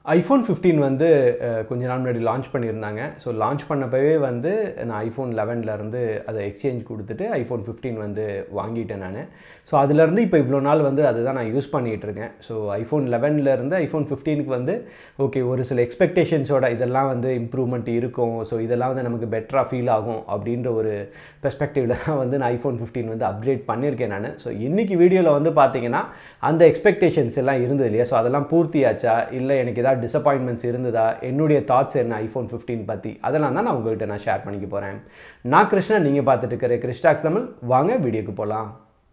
iPhone 15 வந்து அஹ், கொஞ்ச நாள் முன்னாடி லான்ச் பண்ணியிருந்தாங்க ஸோ லான்ச் பண்ணப்பவே வந்து நான் ஐஃபோன் லெவன்லேருந்து அதை எக்ஸ்சேஞ்ச் கொடுத்துட்டு ஐஃபோன் 15 வந்து வாங்கிட்டேன் நான் ஸோ அதுலேருந்து இப்போ இவ்வளோ நாள் வந்து அதுதான் நான் யூஸ் பண்ணிகிட்டு இருக்கேன் ஸோ ஐஃபோன் லெவன்லேருந்து ஐஃபோன் 15க்கு வந்து ஓகே ஒரு சில எக்ஸ்பெக்டேஷன்ஸோட இதெல்லாம் வந்து இம்ப்ரூவ்மெண்ட் இருக்கும் ஸோ இதெல்லாம் வந்து நமக்கு பெட்டராக ஃபீல் ஆகும் அப்படின்ற ஒரு பெர்ஸ்பெக்டிவில் தான் வந்து நான் ஐஃபோன் 15 வந்து அப்கிரேட் பண்ணியிருக்கேன் நான் ஸோ இன்றைக்கி வீடியோவில் வந்து பார்த்தீங்கன்னா அந்த எக்ஸ்பெக்டேஷன்ஸ் எல்லாம் இருந்தது இல்லையா ஸோ அதெல்லாம் பூர்த்தியாச்சா இல்லை எனக்கு ஏதாவது டிசப்பாயின்மெண்ட்ஸ் இருந்ததா என்னுடைய தாட்ஸ் என்ன ஐஃபோன் 15 பற்றி அதெல்லாம் தான் நான் உங்கள்கிட்ட நான் ஷேர் பண்ணிக்க போகிறேன் நான் கிருஷ்ணா நீங்கள் பார்த்துட்டு இருக்கிற கிறிஸ்டாக்ஸ் தமிழ் வாங்க வீடியோக்கு போகலாம்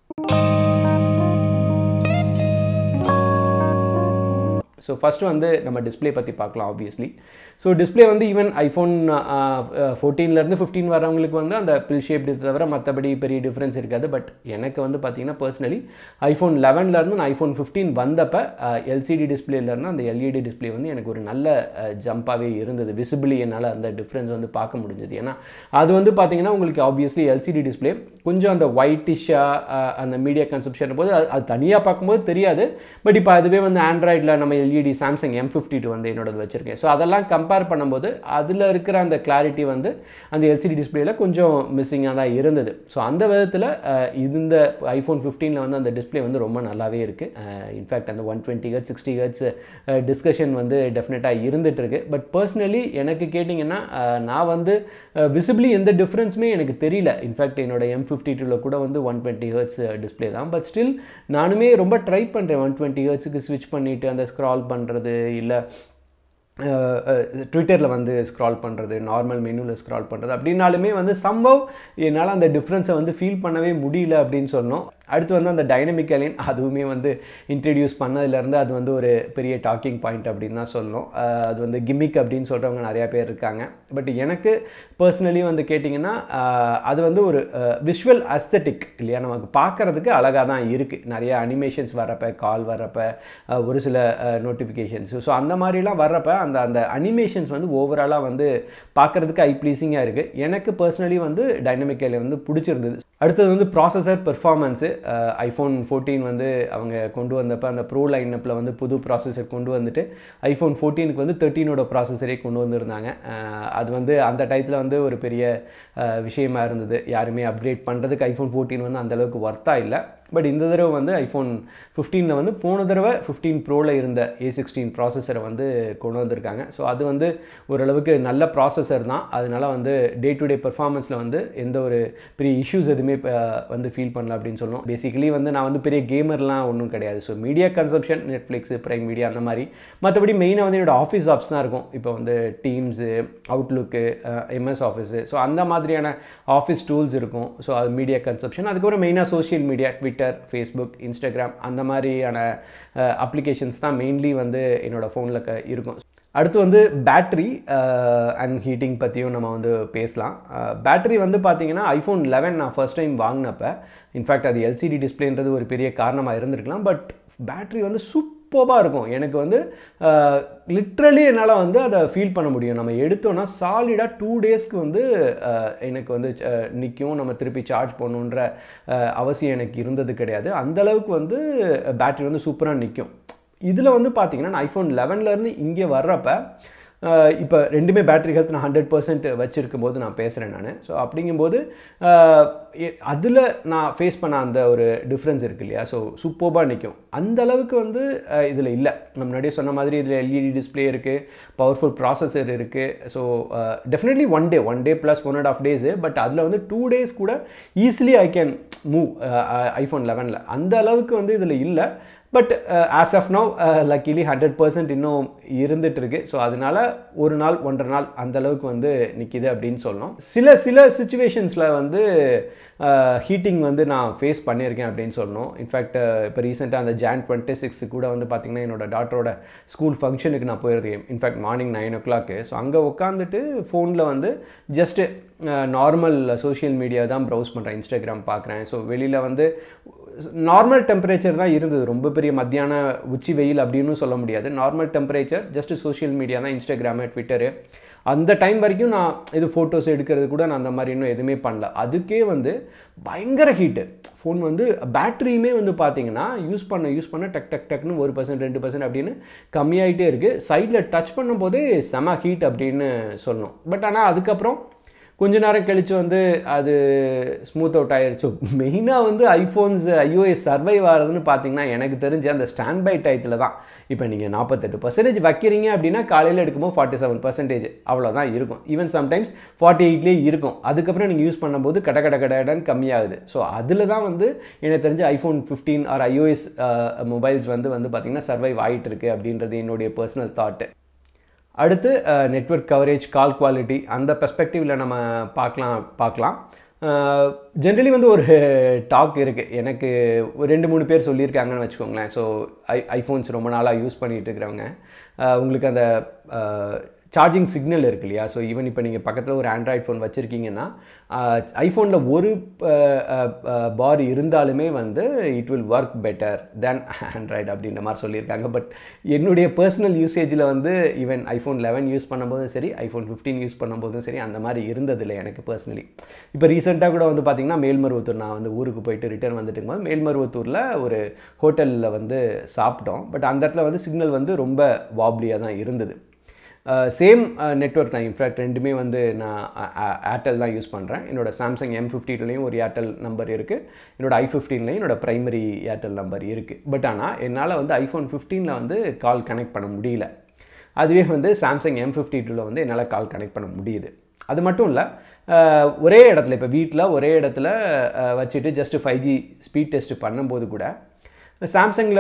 ஸோ ஃபஸ்ட்டு வந்து நம்ம டிஸ்ப்ளே பற்றி பார்க்கலாம் ஆப்வியஸ்லி ஸோ டிஸ்ப்ளே வந்து ஈவன் ஐஃபோன் ஃபோர்டீன்லேருந்து ஃபிஃப்டீன் வரவங்களுக்கு வந்து அந்த பில் ஷேப் தவிர மற்றபடி பெரிய டிஃப்ரென்ஸ் இருக்காது பட் எனக்கு வந்து பார்த்தீங்கன்னா பர்சனலி ஐஃபோன் லெவன்லேருந்து நான் ஐஃபோன் ஃபிஃப்டீன் வந்தப்போ எல்சிடி டிஸ்பிளேலேருந்து அந்த எல்இடி டிஸ்ப்ளே வந்து எனக்கு ஒரு நல்ல ஜம்பாகவே இருந்தது விசிபிளி என்னால் அந்த டிஃப்ரென்ஸ் வந்து பார்க்க முடிஞ்சது ஏன்னா அது வந்து பார்த்தீங்கன்னா உங்களுக்கு ஆப்வியஸ்லி எல்சிடி டிஸ்ப்ளே கொஞ்சம் அந்த ஒயிட்டிஷாக அந்த மீடியா கன்சப்ஷன் போது அது அது தனியாக பார்க்கும்போது தெரியாது பட் இப்போ அதுவே வந்து ஆண்ட்ராய்டில் நம்ம LED Samsung M fifty two வந்து என்னோடது வச்சுருக்கேன் ஸோ அதெல்லாம் கம்பேர் பண்ணும்போது அதில் இருக்கிற அந்த கிளாரிட்டி வந்து அந்த எல்சிடி டிஸ்பிளேல கொஞ்சம் மிஸ்ஸிங்காக தான் இருந்தது ஸோ அந்த விதத்தில் இந்த ஐஃபோன் ஃபிஃப்டீனில் வந்து அந்த டிஸ்பிளே வந்து ரொம்ப நல்லாவே இருக்குது இன்ஃபேக்ட் அந்த one twenty hertz sixty hertz discussion வந்து டெஃபினட்டாக இருந்துட்டு இருக்கு பட் பர்சனலி எனக்கு கேட்டிங்கன்னா அஹ், நான் வந்து விசிபிளி எந்த டிஃப்ரென்ஸுமே எனக்கு தெரியல இன்ஃபேக்ட் என்னோட எம் ஃபிஃப்டி டூவில் கூட வந்து ஒன் டுவெண்ட்டி ஹர்ட்ஸ் டிஸ்பிளே தான் பட் ஸ்டில் நானுமே ரொம்ப ட்ரை பண்ணுறேன் ஒன் டுவெண்ட்டி ஹர்ட்ஸுக்கு ஸ்விட்ச் பண்ணிவிட்டு அந்த ஸ்க்ரால் பண்ணுறது இல்லை ட்விட்டரில் வந்து ஸ்க்ரால் பண்ணுறது நார்மல் மெனுவில் ஸ்க்ரால் பண்ணுறது அப்படின்னாலுமே வந்து சம்பவ் என்னால் அந்த டிஃப்ரென்ஸை வந்து ஃபீல் பண்ணவே முடியல அப்படின்னு சொன்னோம் அடுத்து வந்து அந்த டைனமிக் அலைன் அதுவுமே வந்து இன்ட்ரடியூஸ் பண்ணதுலேருந்து அது வந்து ஒரு பெரிய டாக்கிங் பாயிண்ட் அப்படின்னு தான் சொல்லணும் அஹ் அது வந்து கிம்மிக் அப்படின்னு சொல்கிறவங்க நிறையா பேர் இருக்காங்க பட் எனக்கு பர்சனலி வந்து கேட்டிங்கன்னா அஹ் அது வந்து ஒரு விஷுவல் அஸ்தட்டிக் இல்லையா நமக்கு பார்க்குறதுக்கு அழகாக தான் இருக்குது நிறைய அனிமேஷன்ஸ் வரப்போ கால் வரப்போ அஹ் ஒரு சில நோட்டிஃபிகேஷன்ஸ் ஸோ அந்த மாதிரிலாம் வர்றப்ப அந்த அந்த அனிமேஷன்ஸ் வந்து ஓவராலாக வந்து பார்க்குறதுக்கு ஐ ப்ளீஸிங்காக இருக்குது எனக்கு பர்சனலி வந்து டைனமிக் ஐல வந்து பிடிச்சிருந்தது அடுத்தது வந்து ப்ராசஸர் பெர்ஃபார்மன்ஸு ஐஃபோன் ஃபோர்டீன் வந்து அவங்க கொண்டு வந்தப்போ அந்த ப்ரோ லைனப்பில் வந்து புது ப்ராசஸர் கொண்டு வந்துட்டு ஐஃபோன் ஃபோர்டீனுக்கு வந்து தேர்ட்டீனோட ப்ராசஸரே கொண்டு வந்திருந்தாங்க அஹ் அது வந்து அந்த டயத்தில் வந்து ஒரு பெரிய அஹ், விஷயமா இருந்தது யாருமே அப்கிரேட் பண்ணுறதுக்கு ஐஃபோன் ஃபோர்டீன் வந்து அந்தளவுக்கு ஒர்த்தாக இல்லை பட் இந்த தடவை வந்து ஐஃபோன் ஃபிஃப்டீனில் வந்து போன தடவை ஃபிஃப்டீன் ப்ரோவில் இருந்த ஏ சிக்ஸ்டீன் ப்ராசஸரை வந்து கொண்டு வந்திருக்காங்க ஸோ அது வந்து ஓரளவுக்கு நல்ல ப்ராசஸர் தான் அதனால வந்து டே டு டே பெர்ஃபார்மன்ஸில் வந்து எந்த ஒரு பெரிய இஷ்யூஸ் எதுவுமே இப்போ வந்து ஃபீல் பண்ணல அப்படின்னு சொல்லணும் பேசிக்கலி வந்து நான் வந்து பெரிய கேமர்லாம் ஒன்றும் கிடையாது so media consumption Netflix prime media அந்த மாதிரி மற்றபடி மெயினாக வந்து என்னோட ஆஃபீஸ் ஆப்ஸ் தான் இருக்கும் இப்போ வந்து Teams Outlook MS Office so அந்த மாதிரியான ஆஃபீஸ் டூல்ஸ் இருக்கும் ஸோ அது மீடியா கன்சப்ஷன் அதுக்கப்புறம் மெயினாக social media Twitter Facebook Instagram அந்த மாதிரியான அப்ளிகேஷன்ஸ் தான் மெயின்லி வந்து என்னோடய ஃபோனில் க இருக்கும் அடுத்து வந்து பேட்ரி அண்ட் ஹீட்டிங் பற்றியும் நம்ம வந்து பேசலாம் பேட்ரி வந்து பார்த்தீங்கன்னா ஐஃபோன் லெவன் நான் ஃபர்ஸ்ட் டைம் வாங்கினப்ப இன்ஃபேக்ட் அது எல்சிடி டிஸ்பிளேன்றது ஒரு பெரிய காரணமாக இருந்திருக்கலாம் பட் பேட்ரி வந்து சூப்பராக இருக்கும் எனக்கு வந்து லிட்ரலி என்னால் வந்து அதை ஃபீல் பண்ண முடியும் நம்ம எடுத்தோன்னா சாலிடாக டூ டேஸ்க்கு வந்து அஹ், எனக்கு வந்து நிற்கும் நம்ம திருப்பி சார்ஜ் பண்ணணுன்ற அஹ், அவசியம் எனக்கு இருந்தது கிடையாது அந்த அளவுக்கு வந்து பேட்ரி வந்து சூப்பராக நிற்கும் இதில் வந்து பார்த்தீங்கன்னா நான் ஐஃபோன் லெவன்லேருந்து இங்கே வர்றப்ப இப்போ ரெண்டுமே பேட்டரி ஹெல்த் நான் ஹண்ட்ரட் பர்சன்ட் வச்சுருக்கும் போது நான் பேசுகிறேன் நான் ஸோ அப்படிங்கும்போது அதில் நான் ஃபேஸ் பண்ண அந்த ஒரு டிஃப்ரென்ஸ் இருக்கு இல்லையா ஸோ சூப்பர்பாக நிற்கும் அந்த அளவுக்கு வந்து இதில் இல்லை நம்ம முன்னாடியே சொன்ன மாதிரி இதில் எல்இடி டிஸ்பிளே இருக்குது பவர்ஃபுல் ப்ராசஸர் இருக்குது so definitely one day one day plus one and half days but அதில் வந்து டூ டேஸ் கூட easily I can move iPhone லெவனில் அந்த அளவுக்கு வந்து இதில் இல்லை but as of now luckily hundred percent இன்னும் இருந்துட்டு இருக்கு ஸோ அதனால ஒரு நாள் ஒன்றரை நாள் அந்த அளவுக்கு வந்து நிற்கிது அப்படின்னு சொல்லணும் சில சில சுச்சுவேஷன்ஸில் வந்து ஹீட்டிங் வந்து நான் ஃபேஸ் பண்ணியிருக்கேன் அப்படின்னு சொல்லணும் இன்ஃபேக்ட் இப்போ ரீசெண்டாக அந்த ஜான் டுவெண்ட்டி சிக்ஸ் கூட வந்து பார்த்திங்கன்னா என்னோட டாட்டரோட ஸ்கூல் ஃபங்க்ஷனுக்கு நான் போயிருக்கேன் in fact morning nine o'clock so அங்கே உட்காந்துட்டு ஃபோனில் வந்து ஜஸ்ட்டு நார்மல் சோஷியல் மீடியா தான் ப்ரௌஸ் பண்ணுறேன் இன்ஸ்டாகிராம் பார்க்குறேன் ஸோ வெளியில் வந்து நார்மல் டெம்பரேச்சர் தான் இருந்தது ரொம்ப பெரிய மத்தியான உச்சி வெயில் அப்படின்னு சொல்ல முடியாது normal temperature just social media தான் இன்ஸ்டாகிராமு ட்விட்டரு அந்த டைம் வரைக்கும் நான் இது ஃபோட்டோஸ் எடுக்கிறது கூட நான் அந்த மாதிரி இன்னும் எதுவுமே பண்ணல அதுக்கே வந்து பயங்கர ஹீட்டு ஃபோன் வந்து பேட்டரியுமே வந்து பார்த்தீங்கன்னா யூஸ் பண்ண யூஸ் பண்ண டக் டக் டக்னு ஒரு பர்சன்ட் ரெண்டு பர்சன்ட் அப்படின்னு கம்மியாயிட்டே இருக்குது சைடில் டச் பண்ணும்போதே செம ஹீட் அப்படின்னு சொல்லணும் பட் ஆனால் அதுக்கப்புறம் கொஞ்ச நேரம் கழித்து வந்து அது ஸ்மூத் அவுட் ஆயிருச்சு மெயினாக வந்து ஐஃபோன்ஸ் ஐஓஎஸ் சர்வைவ் ஆகிறதுன்னு பார்த்தீங்கன்னா எனக்கு தெரிஞ்சு அந்த ஸ்டாண்ட் பை டயத்தில் தான் இப்போ நீங்கள் நாற்பத்தெட்டு பர்சன்டேஜ் வைக்கிறீங்க அப்படின்னா காலையில் எடுக்கும்போது ஃபார்ட்டி செவன் பர்சன்டேஜ் அவ்வளோதான் இருக்கும் ஈவன் சம்டைம்ஸ் ஃபார்ட்டி எயிட்லேயே இருக்கும் அதுக்கப்புறம் நீங்கள் யூஸ் பண்ணும்போது கட கட கடன்னு கம்மியாகுது ஸோ அதில் தான் வந்து எனக்கு தெரிஞ்சு iPhone fifteen or iOS mobiles வந்து வந்து பார்த்திங்கன்னா சர்வைவ் ஆகிட்டு இருக்கு அப்படின்றது என்னுடைய பர்சனல் தாட்டு அடுத்து நெட்ஒர்க் கவரேஜ் கால் குவாலிட்டி அந்த பெர்ஸ்பெக்டிவில் நம்ம பார்க்கலாம் பார்க்கலாம் ஜென்ரலி வந்து ஒரு டாக் இருக்குது எனக்கு ஒரு ரெண்டு மூணு பேர் சொல்லியிருக்காங்கன்னு வச்சுக்கோங்களேன் ஸோ ஐ ஐஃபோன்ஸ் ரொம்ப நாளாக யூஸ் பண்ணிகிட்டு இருக்கிறவங்க உங்களுக்கு அந்த சார்ஜிங் சிக்னல் இருக்கு இல்லையா ஸோ ஈவன் இப்போ நீங்கள் பக்கத்தில் ஒரு ஆண்ட்ராய்ட் ஃபோன் வச்சுருக்கீங்கன்னா ஐஃபோனில் ஒரு பார் இருந்தாலுமே வந்து it will work better than Android அப்படின்ற மாதிரி சொல்லியிருக்காங்க பட் என்னுடைய பர்சனல் யூசேஜில் வந்து ஈவன் ஐஃபோன் லெவன் யூஸ் பண்ணும்போதும் சரி ஐஃபோன் ஃபிஃப்டீன் யூஸ் பண்ணும்போதும் சரி அந்த மாதிரி இருந்ததில்லை எனக்கு பர்சனலி இப்போ ரீசெண்டாக கூட வந்து பார்த்திங்கன்னா மேல்மருவத்தூர் நான் வந்து ஊருக்கு போயிட்டு ரிட்டர்ன் வந்துட்டு இருக்கும்போது மேல்மருவத்தூரில் ஒரு ஹோட்டலில் வந்து சாப்பிட்டோம் பட் அந்த இடத்துல வந்து சிக்னல் வந்து ரொம்ப வாப்லியாக தான் இருந்தது சேம் நெட்ஒர்க் தான் இன்ஃபேக்ட் ரெண்டுமே வந்து நான் ஏர்டெல் தான் யூஸ் பண்ணுறேன் என்னோட சாம்சங் எம் ஃபிஃப்டிலையும் ஒரு ஏர்டெல் நம்பர் இருக்குது என்னோட ஐ ஃபிஃப்டீன்லையும் என்னோட ப்ரைமரி ஏர்டெல் நம்பர் இருக்குது பட் ஆனால் என்னால் வந்து ஐஃபோன் ஃபிஃப்டீனில் வந்து கால் கனெக்ட் பண்ண முடியல அதுவே வந்து சாம்சங் எம் ஃபிஃப்டி டூவில் வந்து என்னால் கால் கனெக்ட் பண்ண முடியுது அது மட்டும் இல்லை ஒரே இடத்துல இப்போ வீட்டில் ஒரே இடத்துல வச்சுட்டு just five G speed test பண்ணும்போது கூட சாம்சங்கில்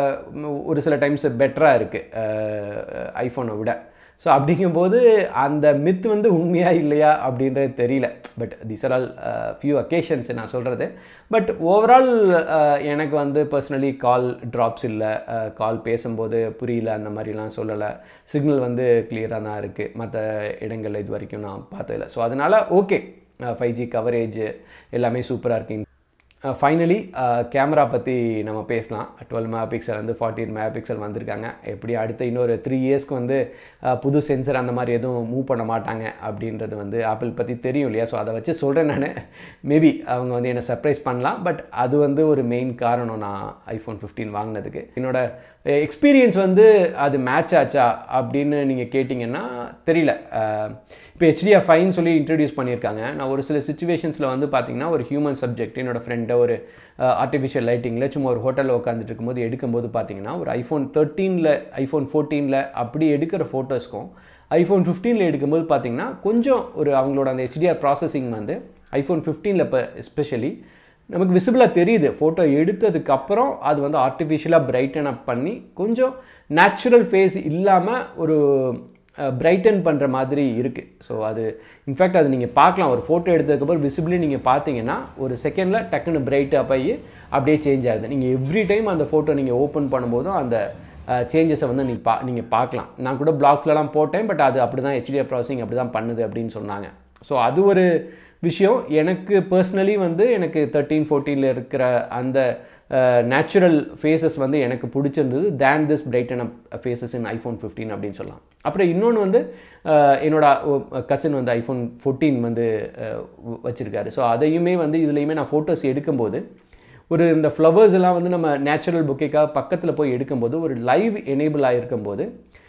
ஒரு சில டைம்ஸ் பெட்டராக இருக்குது ஐஃபோனை விட ஸோ அப்படிங்கும்போது அந்த மித் வந்து உண்மையாக இல்லையா அப்படின்றது தெரியல but this are all few occasions நான் சொல்கிறது பட் ஓவரால் எனக்கு வந்து பர்சனலி கால் ட்ராப்ஸ் இல்லை கால் பேசும்போது புரியல அந்த மாதிரிலாம் சொல்லலை சிக்னல் வந்து கிளியராக தான் இருக்குது மற்ற இடங்களில் இது வரைக்கும் நான் பார்த்ததில்ல ஸோ அதனால் ஓகே ஃபைவ் ஜி கவரேஜ் எல்லாமே சூப்பராக இருக்குங்க ஃபைனலி கேமரா பற்றி நம்ம பேசலாம் டுவெல் மெகா பிக்சல் வந்து ஃபார்ட்டின் மெகா பிக்சல் வந்திருக்காங்க எப்படி அடுத்த இன்னொரு த்ரீ இயர்ஸ்க்கு வந்து புது சென்சர் அந்த மாதிரி எதுவும் மூவ் பண்ண மாட்டாங்க அப்படின்றது வந்து ஆப்பிள் பற்றி தெரியும் இல்லையா ஸோ அதை வச்சு சொல்கிறேன் நான் மேபி அவங்க வந்து என்னை சர்ப்ரைஸ் பண்ணலாம் பட் அது வந்து ஒரு மெயின் காரணம் நான் ஐஃபோன் ஃபிஃப்டீன் வாங்கினதுக்கு என்னோட எக்ஸ்பீரியன்ஸ் வந்து அது மேட்ச் ஆச்சா அப்படின்னு நீங்கள் கேட்டிங்கன்னா தெரியல இப்போ ஹெச்டிஆர் ஃபைன் சொல்லி இன்ட்ரடியூஸ் பண்ணியிருக்காங்க நான் ஒரு சில சுச்சுவேஷன்ஸில் வந்து பார்த்தீங்கன்னா ஒரு ஹியூமன் சப்ஜெக்ட் என்னோடய ஃப்ரெண்டை ஒரு ஆர்டிஃபிஷியல் லைட்டிங்கில் சும்மா ஒரு ஹோட்டலில் உட்காந்துட்டு இருக்கும்போது எடுக்கும்போது பார்த்தீங்கன்னா ஒரு ஐஃபோன் தேர்ட்டீனில் ஐஃபோன் ஃபோர்டீனில் அப்படி எடுக்கிற ஃபோட்டோஸ்க்கும் ஐஃபோன் ஃபிஃப்டீனில் எடுக்கும்போது பார்த்தீங்கன்னா கொஞ்சம் ஒரு அவங்களோட அந்த ஹெச்டிஆர் ப்ராசஸிங் வந்து ஐஃபோன் ஃபிஃப்டீனில் இப்போ எஸ்பெஷலி நமக்கு விசிபிளாக தெரியுது ஃபோட்டோ எடுத்ததுக்கப்புறம் அது வந்து ஆர்டிஃபிஷியலாக பிரைட்டன் அப் பண்ணி கொஞ்சம் நேச்சுரல் ஃபேஸ் இல்லாமல் ஒரு பிரைட்டன் பண்ணுற மாதிரி இருக்குது ஸோ அது இன்ஃபேக்ட் அது நீங்கள் பார்க்கலாம் ஒரு ஃபோட்டோ எடுத்ததுக்கப்புறம் விசிபிளி நீங்கள் பார்த்தீங்கன்னா ஒரு செகண்டில் டக்குன்னு பிரைட் அப் ஆகி அப்படியே சேஞ்ச் ஆகுது நீங்கள் எவ்ரி டைம் அந்த ஃபோட்டோ நீங்கள் ஓப்பன் பண்ணும்போதும் அந்த சேஞ்சஸை வந்து நீங்கள் பா நீங்கள் பார்க்கலாம் நான் கூட பிளாக்ஸ்லலாம் போட்டேன் பட் அது அப்படி தான் ஹெச்டிஆர் ப்ராசஸிங் அப்படி தான் பண்ணுது அப்படின்னு சொன்னாங்க ஸோ அது ஒரு விஷயம் எனக்கு பர்சனலி வந்து எனக்கு தேர்ட்டீன் ஃபோர்டீனில் இருக்கிற அந்த நேச்சுரல் ஃபேஸஸ் வந்து எனக்கு பிடிச்சிருந்தது then this brighten up faces in iPhone fifteen அப்படின்னு சொல்லலாம் அப்புறம் இன்னொன்று வந்து என்னோட கசின் வந்து ஐஃபோன் ஃபோர்டீன் வந்து வச்சுருக்காரு ஸோ அதையுமே வந்து இதுலேயுமே நான் ஃபோட்டோஸ் எடுக்கும்போது ஒரு இந்த ஃப்ளவர்ஸ் எல்லாம் வந்து நம்ம நேச்சுரல் புக்கேக்காக பக்கத்தில் போய் எடுக்கும்போது ஒரு லைவ் எனேபிள் ஆகிருக்கும்போது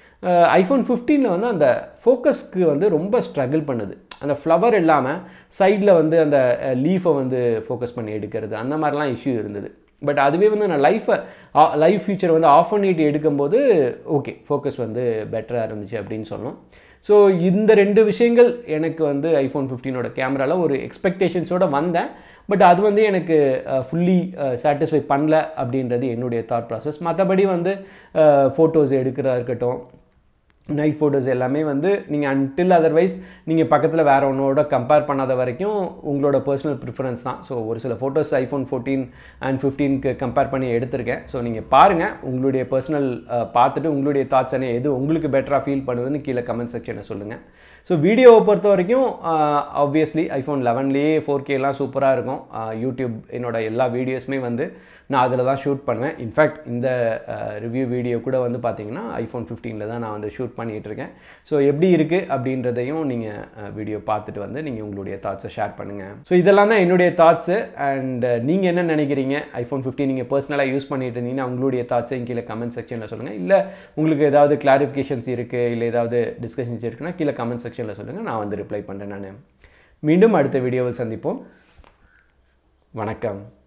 ஐஃபோன் ஃபிஃப்டீனில் வந்து அந்த ஃபோக்கஸ்க்கு வந்து ரொம்ப ஸ்ட்ரகிள் பண்ணுது அந்த ஃப்ளவர் இல்லாமல் சைடில் வந்து அந்த லீஃபை வந்து ஃபோக்கஸ் பண்ணி எடுக்கிறது அந்த மாதிரிலாம் இஷ்யூ இருந்தது பட் அதுவே வந்து நான் லைஃப்பை லைவ் ஃபீச்சர் வந்து ஆஃப் பண்ணிட்டு எடுக்கும்போது ஓகே ஃபோக்கஸ் வந்து பெட்டராக இருந்துச்சு அப்படின்னு சொன்னோம் ஸோ இந்த ரெண்டு விஷயங்கள் எனக்கு வந்து ஐஃபோன் ஃபிஃப்டீனோட கேமராவில் ஒரு எக்ஸ்பெக்டேஷன்ஸோடு வந்தேன் பட் அது வந்து எனக்கு ஃபுல்லி சாட்டிஸ்ஃபை பண்ணல அப்படின்றது என்னுடைய தாட் ப்ராசஸ் மற்றபடி வந்து ஃபோட்டோஸ் எடுக்கிறதா இருக்கட்டும் நைட் ஃபோட்டோஸ் எல்லாமே வந்து நீங்கள் அன்டில் அதர்வைஸ் நீங்கள் பக்கத்தில் வேறு ஒன்றோட கம்பேர் பண்ணாத வரைக்கும் உங்களோட பர்சனல் ப்ரிஃபரன்ஸ் தான் ஸோ ஒரு சில ஃபோட்டோஸ் ஐஃபோன் ஃபோர்டீன் அண்ட் ஃபிஃப்டீனுக்கு கம்பேர் பண்ணி எடுத்திருக்கேன் ஸோ நீங்கள் பாருங்கள் உங்களுடைய பர்சனல் பார்த்துட்டு உங்களுடைய தாட்ஸ் என்ன எது உங்களுக்கு பெட்டராக ஃபீல் பண்ணுதுன்னு கீழே கமெண்ட் செக்ஷனை சொல்லுங்கள் ஸோ வீடியோவை பொறுத்த வரைக்கும் ஆப்வியஸ்லி ஐஃபோன் லெவன்லேயே ஃபோர் கேலாம் சூப்பராக இருக்கும் யூடியூப் என்னோட எல்லா வீடியோஸுமே வந்து நான் அதில் தான் ஷூட் பண்ணுவேன் இன்ஃபேக்ட் இந்த ரிவ்யூ வீடியோ கூட வந்து பார்த்தீங்கன்னா ஐஃபோன் ஃபிஃப்டீனில் தான் நான் வந்து ஷூட் பண்ணிகிட்டு இருக்கேன் ஸோ எப்படி இருக்குது அப்படின்றதையும் நீங்கள் வீடியோ பார்த்துட்டு வந்து நீங்கள் உங்களுடைய தாட்ஸை ஷேர் பண்ணுங்கள் ஸோ இதெல்லாம் தான் என்னுடைய தாட்ஸு அண்ட் நீங்கள் என்ன நினைக்கிறீங்க ஐஃபோன் ஃபிஃப்டின் நீங்கள் பர்சனலாக யூஸ் பண்ணிட்டு இருந்தீங்கன்னா உங்களுடைய தாட்ஸையும் கீழே கமெண்ட் செக்ஷனில் சொல்லுங்கள் இல்லை உங்களுக்கு ஏதாவது கிளாரிஃபிகேஷன்ஸ் இருக்குது இல்லை ஏதாவது டிஸ்கஷன்ஸ் இருக்குன்னா கீழே கமெண்ட் செக்ஷனில் சொல்லுங்கள் நான் வந்து ரிப்ளை பண்ணுறேன் நான் மீண்டும் அடுத்த வீடியோவில் சந்திப்போம் வணக்கம்